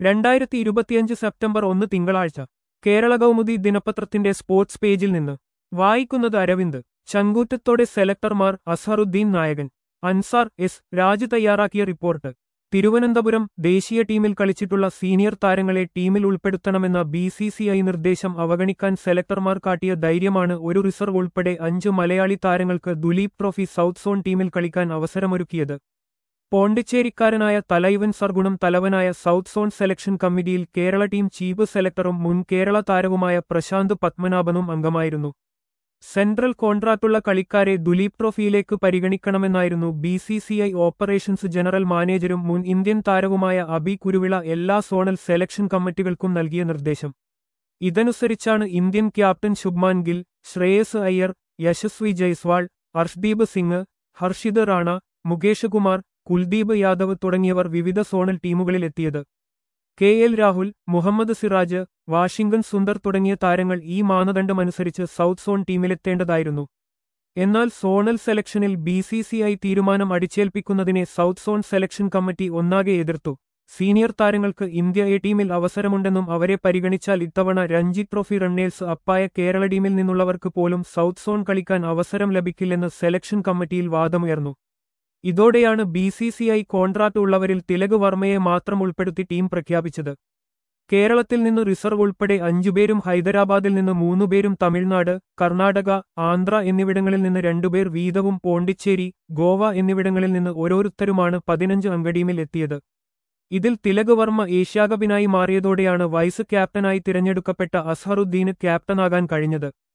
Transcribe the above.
രണ്ടായിരത്തി ഇരുപത്തിയഞ്ച് സെപ്റ്റംബർ ഒന്ന് തിങ്കളാഴ്ച കേരള കൗമുദി ദിനപത്രത്തിന്റെ സ്പോർട്സ് പേജിൽ നിന്ന് വായിക്കുന്നത് അരവിന്ദ് ചങ്കൂറ്റത്തോടെ സെലക്ടർമാർ അസറുദ്ദീൻ നായകൻ അൻസാർ എസ് രാജ് തയ്യാറാക്കിയ റിപ്പോർട്ട് തിരുവനന്തപുരം ദേശീയ ടീമിൽ കളിച്ചിട്ടുള്ള സീനിയർ താരങ്ങളെ ടീമിൽ ഉൾപ്പെടുത്തണമെന്ന ബി സി സി ഐ നിർദ്ദേശം അവഗണിക്കാൻ സെലക്ടർമാർ കാട്ടിയ ധൈര്യമാണ് ഒരു റിസർവ് ഉൾപ്പെടെ അഞ്ച് മലയാളി താരങ്ങൾക്ക് ദുലീപ് ട്രോഫി സൗത്ത് സോൺ ടീമിൽ കളിക്കാൻ അവസരമൊരുക്കിയത് പോണ്ടിച്ചേരിക്കാരനായ തലൈവൻ സർഗുണം തലവനായ സൗത്ത് സോൺ സെലക്ഷൻ കമ്മിറ്റിയിൽ കേരള ടീം ചീഫ് സെലക്ടറും മുൻ കേരള താരവുമായ പ്രശാന്ത് പത്മനാഭനും അംഗമായിരുന്നു സെൻട്രൽ കോൺട്രാക്റ്റുള്ള കളിക്കാരെ ദുലീപ് ട്രോഫിയിലേക്ക് പരിഗണിക്കണമെന്നായിരുന്നു B C C I operations general മാനേജരും മുൻ ഇന്ത്യൻ താരവുമായ അബി കുരുവിള എല്ലാ സോണൽ സെലക്ഷൻ കമ്മിറ്റികൾക്കും നൽകിയ നിർദ്ദേശം ഇതനുസരിച്ചാണ് ഇന്ത്യൻ ക്യാപ്റ്റൻ ശുഭ്മാൻ ഗിൽ ശ്രേയസ് അയ്യർ യശസ്വി ജയ്സ്വാൾ ഹർഷ്ദീപ് സിംഗ് ഹർഷിത് റാണ മുകേഷ് കുമാർ കുൽദീപ് യാദവ് തുടങ്ങിയവർ വിവിധ സോണൽ ടീമുകളിലെത്തിയത് കെ എൽ രാഹുൽ മുഹമ്മദ് സിറാജ് വാഷിംഗ്ടൺ സുന്ദർ തുടങ്ങിയ താരങ്ങൾ ഈ മാനദണ്ഡമനുസരിച്ച് സൗത്ത് സോൺ ടീമിലെത്തേണ്ടതായിരുന്നു എന്നാൽ സോണൽ സെലക്ഷനിൽ ബി സി സി ഐ തീരുമാനം അടിച്ചേൽപ്പിക്കുന്നതിനെ സൗത്ത് സോൺ സെലക്ഷൻ കമ്മിറ്റി ഒന്നാകെ എതിർത്തു സീനിയർ താരങ്ങൾക്ക് ഇന്ത്യ എ ടീമിൽ അവസരമുണ്ടെന്നും അവരെ പരിഗണിച്ചാൽ ഇത്തവണ രഞ്ജി ട്രോഫി റണ്ണേഴ്സ് അപ്പായ കേരള ടീമിൽ നിന്നുള്ളവർക്ക് പോലും സൗത്ത് സോൺ കളിക്കാൻ അവസരം ലഭിക്കില്ലെന്ന് സെലക്ഷൻ കമ്മിറ്റിയിൽ വാദമുയർന്നു ഇതോടെയാണ് B C C I contract ഉള്ളവരിൽ തിലക് വർമ്മയെ മാത്രം ഉൾപ്പെടുത്തി ടീം പ്രഖ്യാപിച്ചത് കേരളത്തിൽ നിന്ന് റിസർവ് ഉൾപ്പെടെ അഞ്ചുപേരും ഹൈദരാബാദിൽ നിന്ന് മൂന്നുപേരും തമിഴ്നാട് കർണാടക ആന്ധ്ര എന്നിവിടങ്ങളിൽ നിന്ന് രണ്ടുപേർ വീതവും പോണ്ടിച്ചേരി ഗോവ എന്നിവിടങ്ങളിൽ നിന്ന് ഓരോരുത്തരുമാണ് പതിനഞ്ച് അംഗ ടീമിൽ എത്തിയത് ഇതിൽ തിലക് വർമ്മ ഏഷ്യാകപ്പിനായി മാറിയതോടെയാണ് വൈസ് ക്യാപ്റ്റനായി തിരഞ്ഞെടുക്കപ്പെട്ട അസ്ഹറുദ്ദീന് ക്യാപ്റ്റനാകാൻ കഴിഞ്ഞത്